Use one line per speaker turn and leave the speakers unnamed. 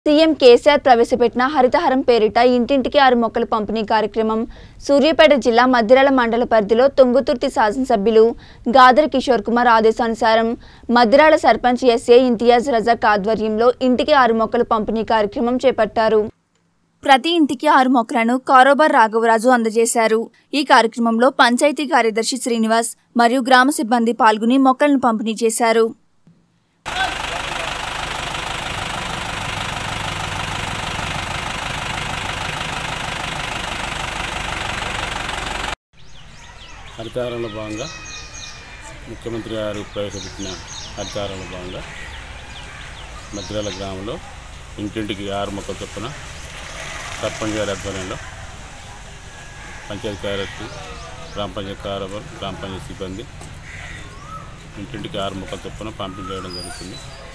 CM KCR ప్రవేశపెట్టిన హరితహారం పేరిట ఇంటింటికి ఆరు మొక్కల పంపిణీ కార్యక్రమం సూర్యాపేట జిల్లా మద్దిరాల మండల పరిధిలో తుంగుతుర్తి శాసనసభ్యులు గాదర్ కిషోర్ కుమార్ ఆదేశానుసారం మద్దిరాల సర్పంచ్ ఎస్ఏ ఇంతియాజ్ రజాక్ ఆధ్వర్యంలో ఇంటికి ఆరు మొక్కల పంపిణీ కార్యక్రమం చేపట్టారు ప్రతి ఇంటికి ఆరు మొక్కలను కారోబార్ రాఘవరాజు అందజేశారు ఈ కార్యక్రమంలో పంచాయతీ కార్యదర్శి శ్రీనివాస్ మరియు గ్రామ సిబ్బంది పాల్గొని మొక్కలను పంపిణీ చేశారు
హరితహారంలో భాగంగా ముఖ్యమంత్రి గారు ప్రవేశపెట్టిన హరితహారంలో భాగంగా మద్రాల గ్రామంలో ఇంటింటికి ఆరు మొక్కల చొప్పున సర్పంచ్ గారి ఆధ్వర్యంలో పంచాయతీ కార్యదర్శి గ్రామ పంచాయతీ కార్యబర్ గ్రామ పంచాయతీ సిబ్బంది ఇంటింటికి ఆరు మొక్కల చొప్పున పంపిణీ చేయడం జరుగుతుంది